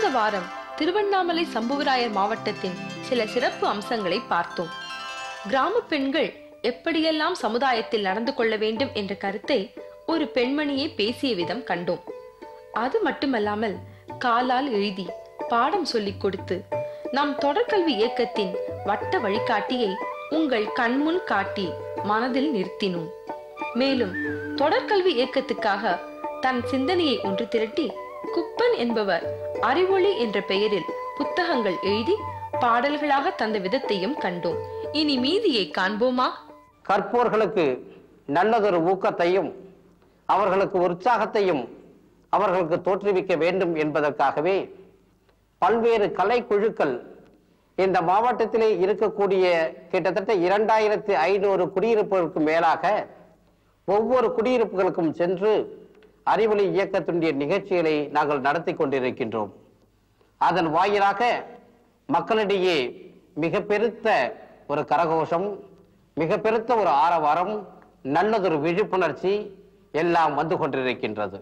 கடந்த வாரம் திருவண்ணாமலை சம்புவராயர் மாவட்டத்தின் சில சிறப்பு அம்சங்களை பார்த்தோம் கிராம பெண்கள் எப்படியெல்லாம் சமுதாயத்தில் நடந்து கொள்ள வேண்டும் என்ற கருத்தை ஒரு பெண்மணியே பேசிய விதம் கண்டோம் அது மட்டுமல்லாமல் காலால் எழுதி பாடம் சொல்லிக் கொடுத்து நம் தொடர்கல்வி இயக்கத்தின் வட்ட வழிகாட்டியை உங்கள் கண்முன் காட்டி மனதில் நிறுத்தினோம் மேலும் தொடர்கல்வி இயக்கத்துக்காக தன் சிந்தனையை ஒன்று திரட்டி குப்பன் என்பவர் அறிவொளி என்ற பெயரில் புத்தகங்கள் எழுதி பாடல்களாக தந்த விதத்தையும் கண்டோம் இனி மீதியை காண்போமா கற்போர்களுக்கு நல்லதொரு ஊக்கத்தையும் அவர்களுக்கு உற்சாகத்தையும் அவர்களுக்கு தோற்றுவிக்க வேண்டும் என்பதற்காகவே பல்வேறு கலை குழுக்கள் இந்த மாவட்டத்திலே இருக்கக்கூடிய கிட்டத்தட்ட இரண்டாயிரத்தி ஐநூறு குடியிருப்புகளுக்கு மேலாக ஒவ்வொரு குடியிருப்புகளுக்கும் சென்று அறிவொளி இயக்கத்தினுடைய நிகழ்ச்சிகளை நாங்கள் நடத்தி கொண்டிருக்கின்றோம் அதன் வாயிலாக மக்களிடையே மிக பெருத்த ஒரு கரகோஷம் மிக பெருத்த ஒரு ஆரவாரம் நல்லதொரு விழிப்புணர்ச்சி எல்லாம் வந்து கொண்டிருக்கின்றது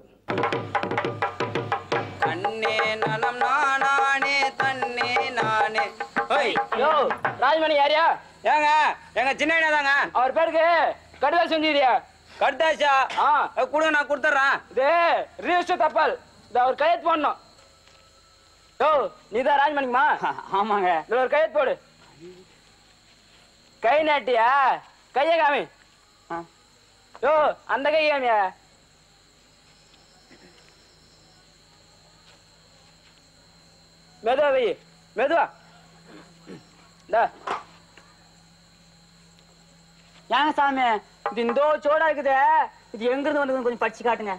தன்னே நலம் நானே தன்னே நானே ஓய் யோ ராஜமணி யாரியா ஏங்க எங்க சின்ன அண்ணா தாங்க அவர் பேருக்கு கடுதல் செஞ்சுதியா கடுதாச்சா ஆ கொடுங்க நான் கொடுத்துட்றேன் இது ரிஜிஸ்டர் தப்பால் இது அவர் கையெழுத்து போடணும் யோ நீதான் ராஜமணிமா ஆமாங்க இதுல ஒரு கையெழுத்து போடு கை நாட்டியா கைய காமி யோ அந்த கை காமியா மெதுவா வை மெதுவா இந்தா ஏங்க சாமி இது இந்தோ சோடா இருக்குதே இது எங்க இருந்து வந்ததுன்னு கொஞ்சம் படிச்சு காட்டுங்க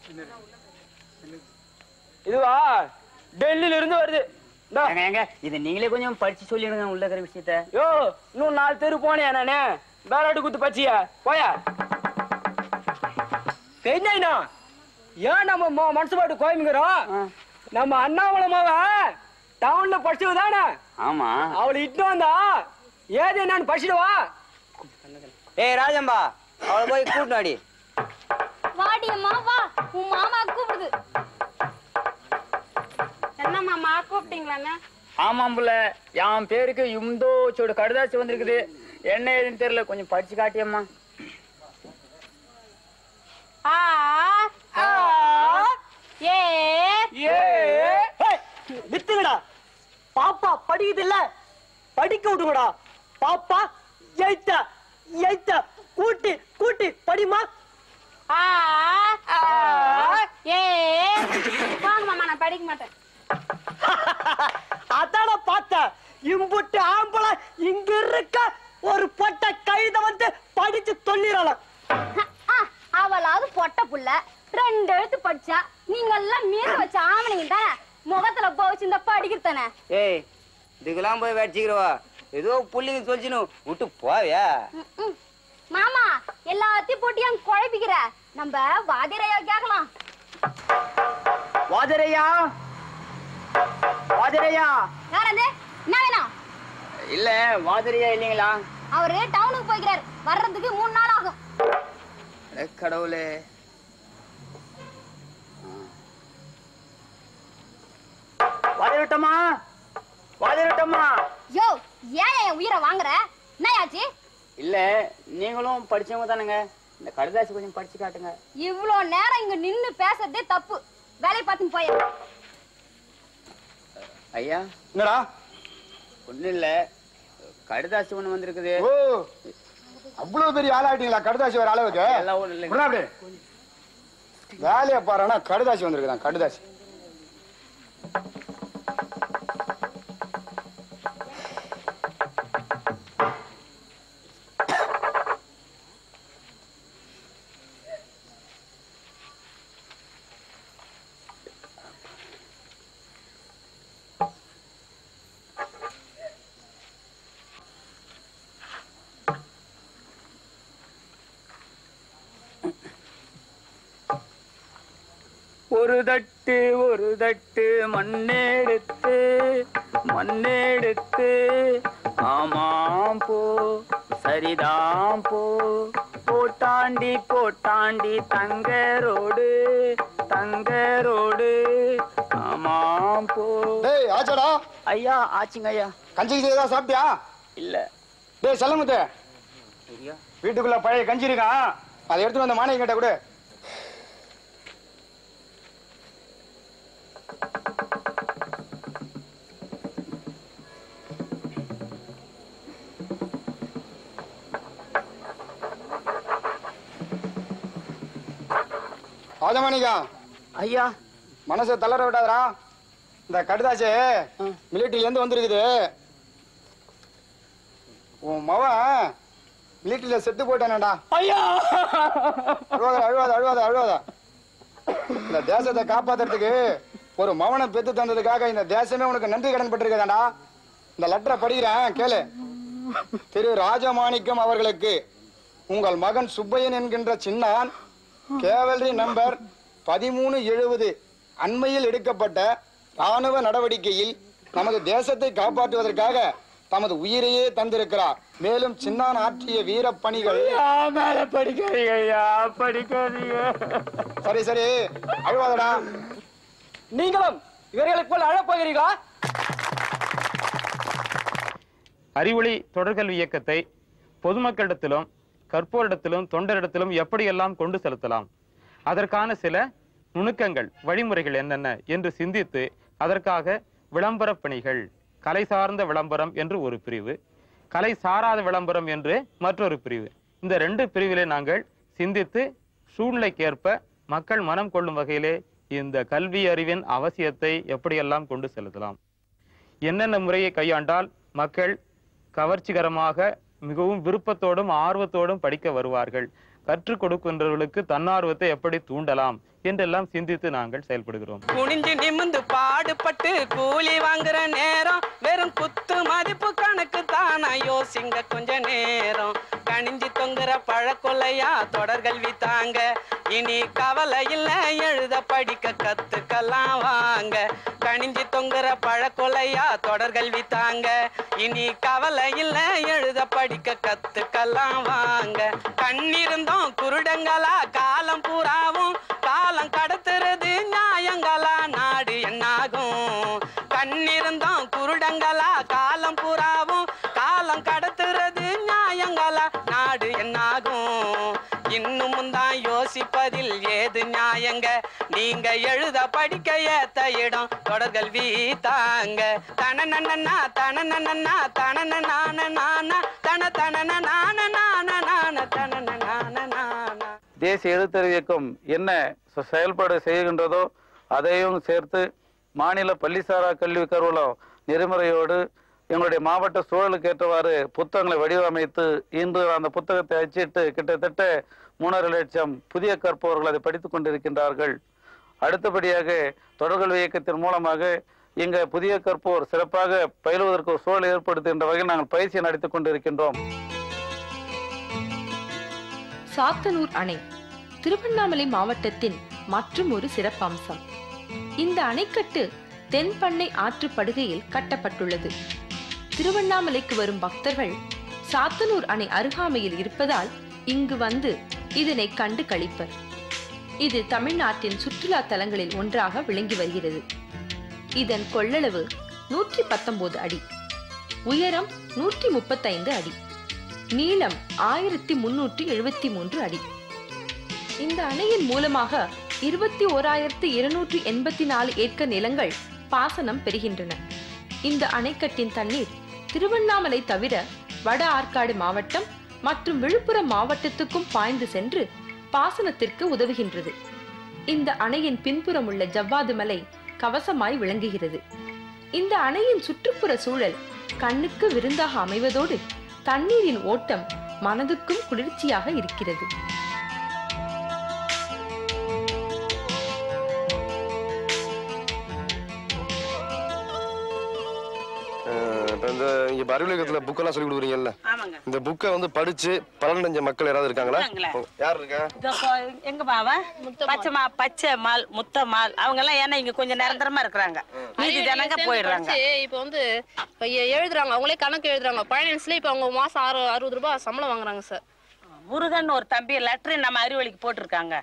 இதுவா டெல்லியில இருந்து வருது இந்தா. ஏங்க ஏங்க இதை நீங்களே கொஞ்சம் படிச்சு சொல்லிடுங்க உள்ள இருக்கிற விஷயத்த யோ இன்னும் நாலு தெரு போனேன் நானே பேராட்டு குத்து பச்சியா போயா தெரிஞ்சா ஏன் நம்ம ம- மனசு பாட்டு கோயம்புங்கிறோம் நம்ம அண்ணாமலை மாவ டவுன்ல படிச்சது தானே ஆமா அவளை இட்டு வந்தா ஏது என்னன்னு படிச்சிடுவா ஏய் ராஜம்பா அவளை போய் கூட்டினு அடி வாடி அம்மா வா உன் மாமா கூப்பிடுது என்ன மாமா கூப்பிட்டீங்களாண்ணா ஆமாம் புள்ள என் பேருக்கு இந்தோ சோடு கடுதாசி வந்திருக்குது என்ன ஏதுன்னு தெரியல கொஞ்சம் படிச்சு காட்டியம்மா ஆ ஆ ஏ வித்துங்கடா பாப்பா படிக்குது இல்ல படிக்க விடுங்கடா பாப்பா எய்த்த எய்த்த கூட்டி கூட்டி படிமா ஆ ஆ ஏ வாங்க மாமா நான் படிக்க மாட்டேன் அதான பார்த்தேன் இம்புட்டு ஆம்பளை இங்க இருக்க ஒரு பொட்ட கழுத வந்து படிச்சு சொல்லிடலாம் ஆ, அவளாவது பொட்ட புள்ள ரெண்டு எழுத்து படிச்சா நீங்க எல்லாம் மீற வச்ச ஆமணிங்க தானே முகத்துல போச்சு இந்த படிக்கிறதானே ஏய் இதுக்கெல்லாம் போய் வச்சுக்கிறவா ஏதோ புள்ளிங்க சொல்லிச்சுன்னு விட்டு போவியா மாமா எல்லாத்தையும் போட்டு ஏன் குழப்பிக்கிற நம்ம வாதிரையா கேக்கலாம் வாதரையா வாதரையா யார் அது என்ன வேணும் இல்ல வாதரையா இல்லைங்களா அவரு டவுனுக்கு போய்க்கிறாரு வர்றதுக்கு மூணு நாள் ஆகும் அட கடவுளே வாதிரட்டமா வாதிரட்டமா யோ ஏன் என் உயிரை வாங்குற என்னயாச்சு இல்ல நீங்களும் படிச்சவங்க தானுங்க இந்த கடுதாசி கொஞ்சம் படிச்சு காட்டுங்க இவ்ளோ நேரம் இங்க நின்னு பேசுறதே தப்பு வேலையை பார்த்துன்னு போய ஐயா என்னடா ஒண்ணும் இல்ல கடுதாசி ஒண்ணு வந்திருக்குது ஓ அவ்வளவு பெரிய ஆளாயிட்டீங்களா கடுதாசி வர அளவுக்கு எல்லாம் ஒண்ணும் இல்லைங்க விட்றா அப்படியே. வேலையை பாருன்னா கடுதாசி வந்திருக்குதான் கடுதாசி ஒரு தட்டு ஒரு தட்டு மண்ணெடுத்து மண்ணெடுத்து ஆமாம் போ சரிதாம் போ போட்டாண்டி போட்டாண்டி தங்கரோடு தங்கரோடு ஆமாம் போ ஐயா ஆச்சுங்க ஐயா கஞ்சிக்கு ஏதாவது சாப்பிட்டியா இல்ல டேய் செல்லமுத்து வீட்டுக்குள்ள பழைய கஞ்சி இருக்கான் அதை எடுத்துட்டு வந்த மாணிக்க கிட்ட கொடு ராஜமாணிக்கா ஐயா மனசை தளர விடாதடா இந்த கடுதாச்சு மிலிட்டரியில இருந்து வந்திருக்குது உன் மவன் மிலிட்டரியில செத்து போயிட்டானடா ஐயா அழுவாத அழுவாத அழுவாத அழுவாத இந்த தேசத்தை காப்பாத்துறதுக்கு ஒரு மவனை பெத்து தந்ததுக்காக இந்த தேசமே உனக்கு நன்றி கடன் பட்டிருக்கதாண்டா இந்த லெட்டரை படிக்கிறேன் கேளு திரு ராஜமாணிக்கம் அவர்களுக்கு உங்கள் மகன் சுப்பையன் என்கின்ற சின்னான் கேவலரி நம்பர் பதிமூணு எழுபது அண்மையில் எடுக்கப்பட்ட ராணுவ நடவடிக்கையில் நமது தேசத்தை காப்பாற்றுவதற்காக தமது உயிரையே தந்திருக்கிறார் மேலும் சின்னான் ஆற்றிய வீரப் பணிகள் மேல படிக்காதீங்க ஐயா படிக்காதீங்க சரி சரி அழுவாதடா நீங்களும் இவர்களுக்கு போல் அழப் போகிறீர்களா அறிவொளி தொடர்கல்வி இயக்கத்தை பொதுமக்களிடத்திலும் கற்போரிடத்திலும் தொண்டரிடத்திலும் எப்படியெல்லாம் கொண்டு செலுத்தலாம் அதற்கான சில நுணுக்கங்கள் வழிமுறைகள் என்னென்ன என்று சிந்தித்து அதற்காக விளம்பர பணிகள் கலை சார்ந்த விளம்பரம் என்று ஒரு பிரிவு கலை சாராத விளம்பரம் என்று மற்றொரு பிரிவு இந்த ரெண்டு பிரிவிலே நாங்கள் சிந்தித்து சூழ்நிலைக்கேற்ப மக்கள் மனம் கொள்ளும் வகையிலே இந்த கல்வி அறிவின் அவசியத்தை எப்படியெல்லாம் கொண்டு செலுத்தலாம் என்னென்ன முறையை கையாண்டால் மக்கள் கவர்ச்சிகரமாக மிகவும் விருப்பத்தோடும் ஆர்வத்தோடும் படிக்க வருவார்கள் கற்றுக் கொடுக்கின்றவர்களுக்கு தன்னார்வத்தை எப்படி தூண்டலாம் என்றெல்லாம் சிந்தித்து நாங்கள் செயல்படுகிறோம் குனிஞ்சு நிமிந்து பாடுபட்டு கூலி வாங்குற நேரம் வெறும் குத்து மதிப்பு கணக்கு தானா யோசிங்க கொஞ்ச நேரம் கணிஞ்சு தொங்குற பழக்கொல்லையா தொடர்கல்வி தாங்க இனி கவலை இல்ல எழுத படிக்க கத்துக்கலாம் வாங்க கணிஞ்சு தொங்குற பழக்கொல்லையா தொடர்கல்வி தாங்க இனி கவலை இல்ல எழுத படிக்க கத்துக்கலாம் வாங்க கண்ணிருந்தோம் குருடங்களா காலம் பூராவும் காலம் கடத்துறது நியாயங்களா நாடு என்னாகும் கண்ணிருந்தோம் குருடங்களா காலம் பூராவும் காலம் கடத்துறது நியாயங்களா நாடு என்னாகும் இன்னும் தான் யோசிப்பதில் ஏது நியாயங்க நீங்க எழுத படிக்க ஏத்த இடம் தொடர்கல்வி தாங்க தனநன்னா தனநன்னா தனநான நான தன தனன நான நான நான தனன நான நான தேசிய எழுத்தறிவு இயக்கம் என்ன ச- செயல்பாடு செய்கின்றதோ அதையும் சேர்த்து மாநில பள்ளிசாரா கல்வி கருவூலம் நெறிமுறையோடு எங்களுடைய மாவட்ட சூழலுக்கு ஏற்றவாறு புத்தகங்களை வடிவமைத்து இன்று அந்த புத்தகத்தை அச்சிட்டு கிட்டத்தட்ட மூணரை லட்சம் புதிய கற்பவர்கள் அதை படித்துக் கொண்டிருக்கின்றார்கள் அடுத்தபடியாக தொடர்கல்வி இயக்கத்தின் மூலமாக இங்க புதிய கற்போர் சிறப்பாக பயிலுவதற்கு ஒரு சூழல் ஏற்படுத்துகின்ற வகையில் நாங்கள் பயிற்சி நடத்திக் கொண்டிருக்கின்றோம் சாத்தனூர் அணை திருவண்ணாமலை மாவட்டத்தின் மற்றும் ஒரு சிறப்பம்சம் இந்த அணைக்கட்டு தென்பண்ணை ஆற்று படுகையில் கட்டப்பட்டுள்ளது திருவண்ணாமலைக்கு வரும் பக்தர்கள் சாத்தனூர் அணை அருகாமையில் இருப்பதால் இங்கு வந்து இதனை கண்டு களிப்பர் இது தமிழ்நாட்டின் சுற்றுலா தலங்களில் ஒன்றாக விளங்கி வருகிறது இதன் கொள்ளளவு நூற்றி பத்தொன்பது அடி உயரம் நூற்றி முப்பத்தைந்து அடி நீளம் ஆயிரத்தி முன்னூற்றி எழுபத்தி மூன்று அடி இந்த அணையின் மூலமாக இருபத்தி ஓராயிரத்து இருநூற்றி எண்பத்தி நாலு ஏக்கர் நிலங்கள் பாசனம் பெறுகின்றன இந்த அணைக்கட்டின் தண்ணீர் திருவண்ணாமலை தவிர வட ஆற்காடு மாவட்டம் மற்றும் விழுப்புரம் மாவட்டத்துக்கும் பாய்ந்து சென்று பாசனத்திற்கு உதவுகின்றது இந்த அணையின் பின்புறம் உள்ள ஜவ்வாது மலை கவசமாய் விளங்குகிறது இந்த அணையின் சுற்றுப்புற சூழல் கண்ணுக்கு விருந்தாக அமைவதோடு தண்ணீரின் ஓட்டம் மனதுக்கும் குளிர்ச்சியாக இருக்கிறது அஹ் இப்ப இந்த இங்க அறிவுலகத்துல புக்கெல்லாம் சொல்லி கொடுக்குறீங்கல்ல ஆமாங்க இந்த புக்கை வந்து படிச்சு பலனடைஞ்ச மக்கள் யாராவது இருக்காங்களா இருக்காங்களே. யார் இருக்கா இதோ கொ- எங்க மாவ பச்சை மா பச்சை மால் முத்த மால் அவங்க எல்லாம் ஏன்னா இங்க கொஞ்சம் நிரந்தரமா இருக்கிறாங்க மீதி ஜனங்க போயிடுறாங்க இப்போ வந்து இப்போ எ- எழுதுறாங்க அவங்களே கணக்கு எழுதுறாங்க பழனிஸ்ல இப்போ அவங்க மாசம் ஆறு அறுபது ரூபாய் சம்பளம் வாங்குறாங்க சார் முருகன் ஒரு தம்பி லெட்டர் நம்ம அறிவொளிக்கு போட்டிருக்காங்க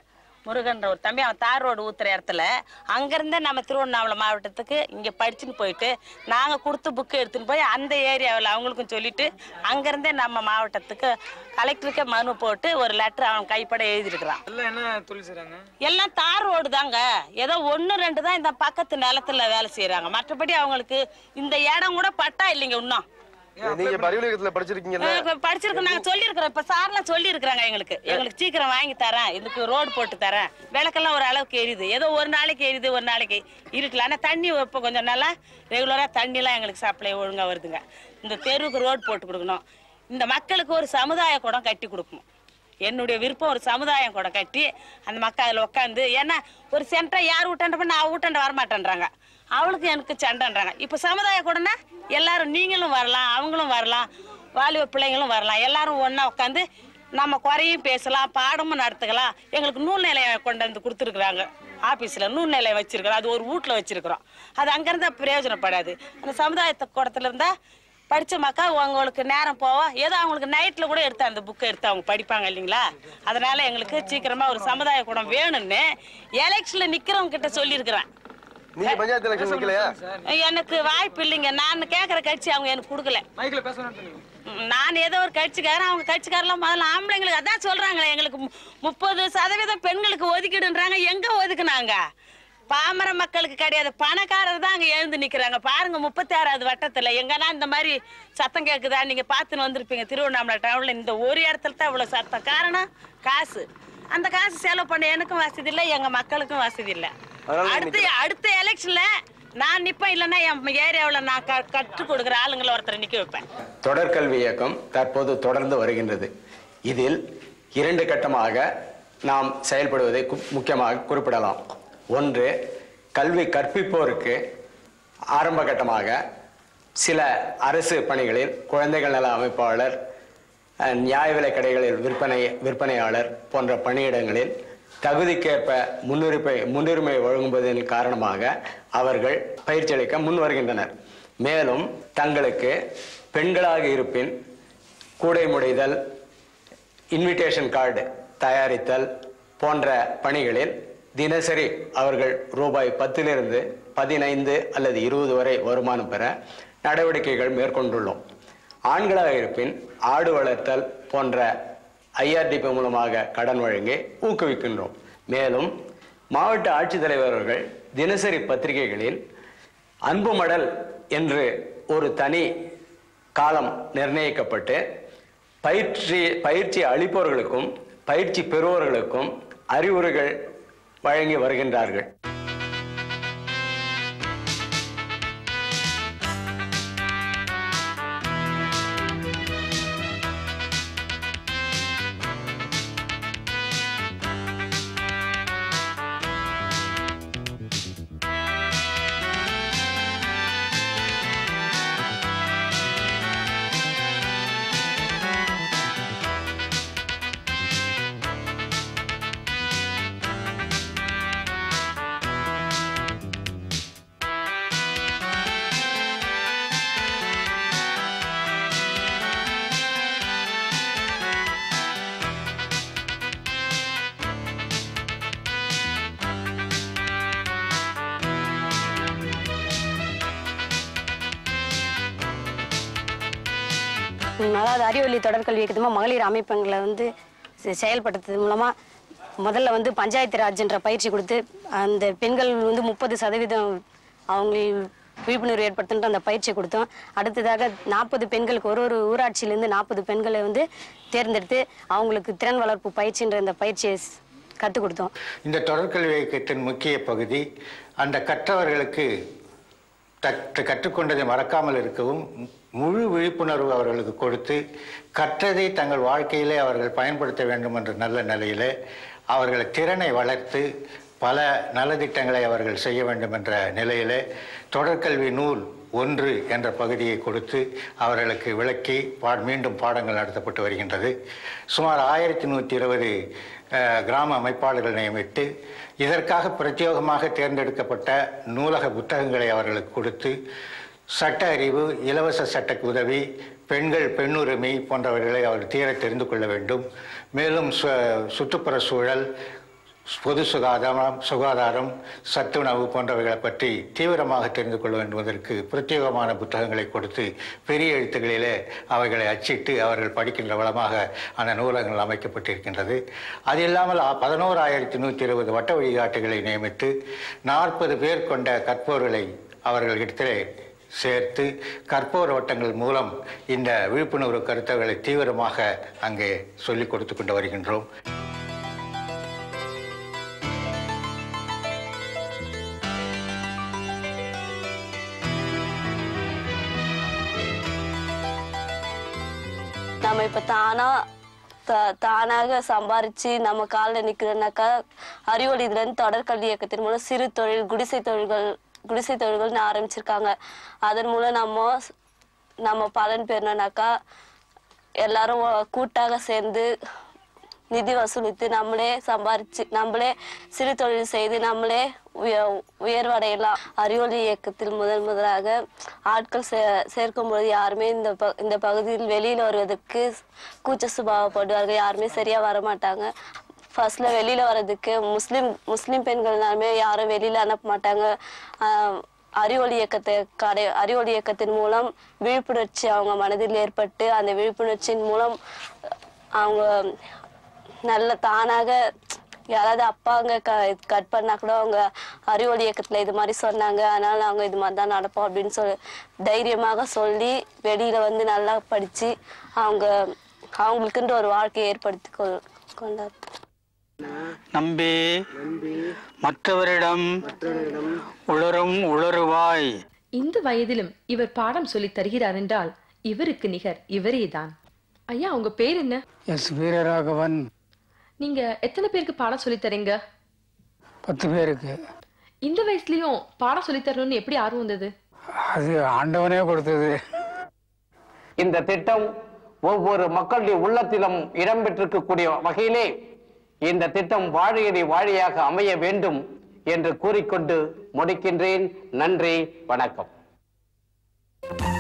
முருகன்ற ஒரு தம்பி அவன் தார் ரோடு ஊத்துற இடத்துல அங்கிருந்தே நம்ம திருவண்ணாமலை மாவட்டத்துக்கு இங்க படிச்சுன்னு போயிட்டு நாங்க கொடுத்து புக்கு எடுத்துன்னு போய் அந்த ஏரியாவில் அவங்களுக்கும் சொல்லிட்டு அங்கிருந்தே நம்ம மாவட்டத்துக்கு கலெக்டருக்கே மனு போட்டு ஒரு லெட்டர் அவன் கைப்பட எழுதியிருக்கிறான் எல்லாம் என்ன தொழில் செய்றாங்க எல்லாம் தார் ரோடு தாங்க ஏதோ ஒன்று ரெண்டு தான் இந்த பக்கத்து நிலத்துல வேலை செய்றாங்க மற்றபடி அவங்களுக்கு இந்த இடம் கூட பட்டா இல்லைங்க இன்னும் நீங்க பரிவலகத்துல படிச்சிருக்கீங்கல்ல இப்ப படிச்சிருக்கோம் நாங்க சொல்லியிருக்கிறோம் இப்ப சார்லாம் சொல்லியிருக்கிறாங்க எங்களுக்கு எங்களுக்கு சீக்கிரம் வாங்கி தரேன் இதுக்கு ரோடு போட்டு தரேன் விளக்கெல்லாம் ஒரு அளவுக்கு எரியுது ஏதோ ஒரு நாளைக்கு எரியுது ஒரு நாளைக்கு இருக்கலாம் ஆனா தண்ணி இப்போ கொஞ்சம் நல்லா ரெகுலரா தண்ணிலாம் எங்களுக்கு சப்ளை ஒழுங்கா வருதுங்க இந்த தெருவுக்கு ரோடு போட்டு கொடுக்கணும் இந்த மக்களுக்கு ஒரு சமுதாய கூடம் கட்டி கொடுக்கணும் என்னுடைய விருப்பம் ஒரு சமுதாயம் கூட கட்டி அந்த மக்கள் அதில் உட்காந்து ஏன்னா ஒரு சென்டரை யார் விட்டாண்ட நான் வீட்டாண்ட வரமாட்டேன்றாங்க அவளுக்கு எனக்கு சண்டைன்றாங்க இப்போ சமுதாய கூடனா எல்லாரும் நீங்களும் வரலாம் அவங்களும் வரலாம் வாலிப பிள்ளைங்களும் வரலாம் எல்லாரும் ஒன்றா உட்காந்து நம்ம குறையும் பேசலாம் பாடமும் நடத்துக்கலாம் எங்களுக்கு நூல் நிலையம் கொண்டு வந்து கொடுத்துருக்குறாங்க ஆஃபீஸில் நூல் நிலையம் வச்சிருக்கிறோம் அது ஒரு வீட்டில் வச்சிருக்கிறோம் அது அங்கேருந்தா பிரயோஜனப்படாது அந்த சமுதாயத்தை கூடத்துல இருந்தா படிச்ச மக்கா உங்களுக்கு நேரம் போவோம் ஏதோ அவங்களுக்கு நைட்ல கூட எடுத்து அந்த புக்கை எடுத்து அவங்க படிப்பாங்க இல்லைங்களா அதனால எங்களுக்கு சீக்கிரமா ஒரு சமுதாய கூடம் வேணும்னு எலெக்ஷன்ல நிக்கிறவங்க கிட்ட சொல்லியிருக்கிறேன் நீங்க பஞ்சாயத்து எலெக்ஷன் நிக்கலையா எனக்கு வாய்ப்பு இல்லைங்க நான் கேட்குற கட்சி அவங்க எனக்கு கொடுக்கல மைக்ல பேசணும் ம், நான் ஏதோ ஒரு கட்சிக்காரன் அவங்க கட்சிக்காரெல்லாம் முதல்ல ஆம்பளைங்களுக்கு அதான் சொல்றாங்களே எங்களுக்கு மு- முப்பது சதவீதம் பெண்களுக்கு ஒதுக்கிடுன்றாங்க எங்க ஒதுக்குனாங்க பாமர மக்களுக்கு கிடையாது பணக்காரர் தான் அங்க எழுந்து நிக்கிறாங்க பாருங்க முப்பத்தி ஆறாவது வட்டத்துல எங்கன்னா இந்த மாதிரி சத்தம் கேக்குதா நீங்க பார்த்துன்னு வந்திருப்பீங்க திருவண்ணாமலை டவுன்ல இந்த ஒரு இடத்துல தான் இவ்வளவு சத்தம் காரணம் காசு அந்த காசு செலவு பண்ண எனக்கும் வசதி இல்லை எங்க மக்களுக்கும் வசதி இல்லை அதனால நீங்க அடுத்து அடுத்த எலெக்ஷன்ல நான் நிப்பேன் இல்லைன்னா என் ஏரியாவுல நான் க- கற்றுக் கொடுக்குற ஆளுங்களை ஒருத்தரை நிக்க வைப்பேன் தொடர்கல்வி இயக்கம் தற்போது தொடர்ந்து வருகின்றது இதில் இரண்டு கட்டமாக நாம் செயல்படுவதை கு- முக்கியமாக குறிப்பிடலாம் ஒன்று கல்வி கற்பிப்போருக்கு ஆரம்ப கட்டமாக சில அரசு பணிகளில் குழந்தைகள் நல அமைப்பாளர் அஹ், நியாய விலைக் கடைகளில் விற்பனை விற்பனையாளர் போன்ற பணியிடங்களில் தகுதிக்கேற்ப முன்னுரிமை முன்னுரிமை வழங்குவதன் காரணமாக அவர்கள் பயிற்சி அளிக்க முன் வருகின்றனர் மேலும் தங்களுக்கு பெண்களாக இருப்பின் கூடை முடைதல் இன்விடேஷன் கார்டு தயாரித்தல் போன்ற பணிகளில் தினசரி அவர்கள் ரூபாய் பத்திலிருந்து பதினைந்து அல்லது இருபது வரை வருமானம் பெற நடவடிக்கைகள் மேற்கொண்டுள்ளோம் ஆண்களாக இருப்பின் ஆடு வளர்த்தல் போன்ற ஐஆர்டிபி மூலமாக கடன் வழங்கி ஊக்குவிக்கின்றோம் மேலும் மாவட்ட ஆட்சித்தலைவர் அவர்கள் தினசரி பத்திரிகைகளில் அன்பு மடல் என்று ஒரு தனி காலம் நிர்ணயிக்கப்பட்டு பயிற்சி பயிற்சி அளிப்பவர்களுக்கும் பயிற்சி பெறுபவர்களுக்கும் அறிவுரைகள் வழங்கி வருகின்றார்கள் ம், அதாவது அறிவொளி தொடர்கல்வி இயக்கத்துமா மகளிர் அமைப்புங்களை வந்து செ- செயல்படுத்துறது மூலமா முதல்ல வந்து பஞ்சாயத்து ராஜ்ன்ற பயிற்சி கொடுத்து அந்த பெண்கள் வந்து முப்பது சதவீதம் அவங்க விழிப்புணர்வு ஏற்படுத்துன்ற அந்த பயிற்சி கொடுத்தோம் அடுத்ததாக நாற்பது பெண்களுக்கு ஒரு ஒரு ஊராட்சியிலேருந்து நாற்பது பெண்களை வந்து தேர்ந்தெடுத்து அவங்களுக்கு திறன் வளர்ப்பு பயிற்சின்ற இந்த பயிற்சியை கற்றுக் கொடுத்தோம் இந்த தொடர்கல்வி இயக்கத்தின் முக்கிய பகுதி அந்த கற்றவர்களுக்கு கற்று கற்றுக்கொண்டதை மறக்காமல் இருக்கவும் முழு விழிப்புணர்வு அவர்களுக்கு கொடுத்து கற்றதை தங்கள் வாழ்க்கையிலே அவர்கள் பயன்படுத்த வேண்டும் என்ற நல்ல நிலையிலே அவர்கள் திறனை வளர்த்து பல நலத்திட்டங்களை அவர்கள் செய்ய வேண்டும் என்ற நிலையிலே தொடர்கல்வி நூல் ஒன்று என்ற பகுதியை கொடுத்து அவர்களுக்கு விளக்கி பா மீண்டும் பாடங்கள் நடத்தப்பட்டு வருகின்றது சுமார் ஆயிரத்தி நூற்றி இருபது கிராம அமைப்பாளர்கள் நியமித்து இதற்காக பிரத்யேகமாக தேர்ந்தெடுக்கப்பட்ட நூலக புத்தகங்களை அவர்களுக்கு கொடுத்து சட்ட அறிவு இலவச சட்ட உதவி பெண்கள் பெண்ணுரிமை போன்றவர்களை அவர் தீர தெரிந்து கொள்ள வேண்டும் மேலும் சு சுற்றுப்புற சூழல் பொது சுகாதாரம் சுகாதாரம் சத்துணவு போன்றவைகளை பற்றி தீவிரமாக தெரிந்து கொள்ள வேண்டுவதற்கு பிரத்யேகமான புத்தகங்களை கொடுத்து பெரிய எழுத்துக்களிலே அவைகளை அச்சிட்டு அவர்கள் படிக்கின்ற வளமாக அந்த நூலகங்கள் அமைக்கப்பட்டிருக்கின்றது அது இல்லாமல் பதினோராயிரத்தி நூற்றி இருபது வட்ட வழிகாட்டுகளை நியமித்து நாற்பது பேர் கொண்ட கற்போர்களை அவர்களிடத்திலே சேர்த்து கற்போர் வட்டங்கள் மூலம் இந்த விழிப்புணர்வு கருத்துக்களை தீவிரமாக அங்கே சொல்லிக் கொடுத்து கொண்டு வருகின்றோம் நம்ம இப்ப தானா த- தானாக சம்பாரிச்சு நம்ம காலில் நிக்கிறோம்னாக்கா அறிவொளி இதுல இருந்து தொடர்கல்வி இயக்கத்தின் மூலம் சிறு தொழில் குடிசை தொழில்கள் குடிசை தொழில்கள்னு ஆரம்பிச்சிருக்காங்க அதன் மூலம் நம்ம ஸ்- நம்ம பலன் பெறணும்னாக்கா எல்லாரும் ஒ- கூட்டாக சேர்ந்து நிதி வசூலித்து நம்மளே சம்பாரிச்சு நம்மளே சிறு தொழில் செய்து நம்மளே உய உயர்வடையலாம் அறிவொளி இயக்கத்தில் முதல் முதலாக ஆட்கள் சே சேர்க்கும் பொழுது யாருமே இந்த ப இந்த பகுதியில் வெளியில் வருவதற்கு கூச்ச சுபாவப்படுவார்கள் யாருமே சரியா வர மாட்டாங்க ஃபர்ஸ்ட்ல வெளியில வர்றதுக்கு முஸ்லிம் முஸ்லிம் பெண்கள்னாலுமே யாரும் வெளியில அனுப்ப மாட்டாங்க ஆஹ் அறிவொளி இயக்கத்தை கடை அறிவொளி இயக்கத்தின் மூலம் விழிப்புணர்ச்சி அவங்க மனதில் ஏற்பட்டு அந்த விழிப்புணர்ச்சியின் மூலம் அவங்க நல்ல தானாக யாராவது அப்பாங்க க கட் பண்ணா கூட அவங்க அறிவொளி இயக்கத்துல இது மாதிரி சொன்னாங்க அதனால நாங்க இது மாதிரி தான் நடப்போம் அப்படின்னு சொல்லி தைரியமாக சொல்லி வெளியில வந்து நல்லா படிச்சு அவங்க அவங்களுக்குன்ற ஒரு வாழ்க்கையை ஏற்படுத்தி கொள் கொண்டார் நம்பி மற்றவரிடம் உளரும் உளறுவாய் இந்த வயதிலும் இவர் பாடம் சொல்லித் தருகிறார் என்றால் இவருக்கு நிகர் இவரேதான் ஐயா உங்க பேர் என்ன எஸ் வீரராகவன் நீங்க எத்தனை பேருக்கு பாடம் சொல்லித் தரீங்க பத்து பேருக்கு இந்த வயசுலயும் பாடம் சொல்லித் தரணும்னு எப்படி ஆர்வம் வந்தது அது ஆண்டவனே கொடுத்தது இந்த திட்டம் ஒவ்வொரு மக்களுடைய உள்ளத்திலும் இடம்பெற்றிருக்கக்கூடிய வகையிலே இந்த திட்டம் வாழையடி வாழையாக அமைய வேண்டும் என்று கூறிக்கொண்டு முடிக்கின்றேன் நன்றி வணக்கம்